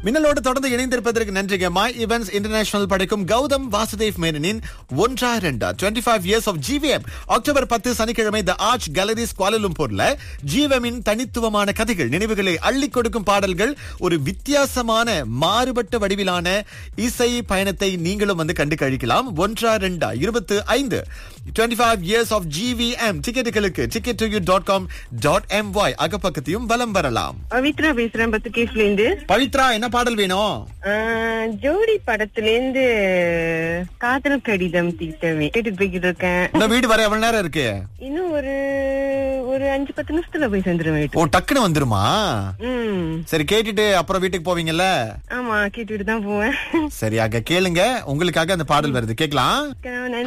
மின்னலோடு தொடர்ந்து இணைந்திருப்பதற்கு நன்றிங்க my events international படைக்கும் கௌதம் வாசுதேவ் மேனனின் ஒன்றா ரெண்டா twenty five years of GVM October பத்து சனிக்கிழமை த ஆர்ச் கேலரிஸ் குவாலலும்பூர்ல ஜிவிஎம்மின் தனித்துவமான கதைகள் நினைவுகளை அள்ளி கொடுக்கும் பாடல்கள் ஒரு வித்தியாசமான மாறுபட்ட வடிவிலான இசை பயணத்தை நீங்களும் வந்து கண்டு கழிக்கலாம் ஒன்றா ரெண்டா இருபத்து ஐந்து twenty five years of GVM டிக்கெட்டுகளுக்கு ticket to you dot com dot M Y அகப்பக்கத்தையும் வலம் வரலாம் பவித்ரா பேசுறேன் பத்து கேஸ்ல இருந்து பவித்ரா என்ன பாடல் வேணும் ஆஹ், ஜோடி படத்துல இருந்து காதல் கடிதம் தீட்டவே கேட்டுட்டு போய்கிட்டு இருக்கேன் இந்த வீடு வர எவ்வளவு நேரம் இருக்கு இன்னும் ஒரு ஒரு அஞ்சு பத்து நிமிஷத்துல போய் சேர்ந்துருவேன் ஓ வீட்டுக்கு. டக்குன்னு வந்துருமா ம் சரி கேட்டுட்டு அப்புறம் வீட்டுக்கு போவீங்கல்ல ஆமா கேட்டுட்டு தான் போவேன் சரி அங்க கேளுங்க உங்களுக்காக அந்த பாடல் வருது கேக்கலாம்